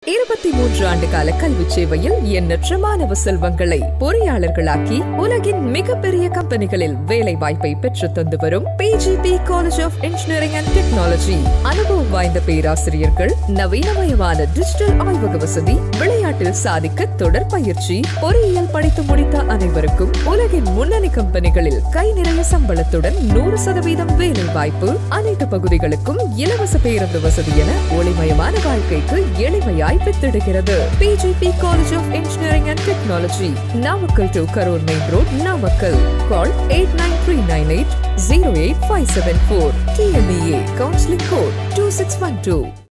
இருபத்தி மூன்று ஆண்டு கால கல்வி சேவையில் எண்ணற்ற மாணவ செல்வங்களை பொறியாளர்களாக்கி உலகின் மிகப்பெரிய கம்பெனிகளில் வேலை வாய்ப்பை பெற்று தந்து வரும் PGP college of engineering and technology அனுபவம் வாய்ந்த பேராசிரியர்கள் நவீனமயமான டிஜிட்டல் ஆய்வக வசதி விளையாட்டில் சாதிக்க தொடர் பயிற்சி பொறியியல் படித்து முடித்த அனைவருக்கும் உலகின் முன்னணி கம்பெனிகளில் கை நிறைய சம்பளத்துடன் நூறு சதவீதம் வேலை வாய்ப்பு அனைத்து பகுதிகளுக்கும் இலவச பேருந்து வசதி என ஒளிமயமான வாழ்க்கைக்கு எளிமையாய் வித்திடுகிறது PGP college of engineering and technology Namakkal to Karur main road Namakkal call eight nine three nine eight zero eight five seven four TNEA counselling code two six one two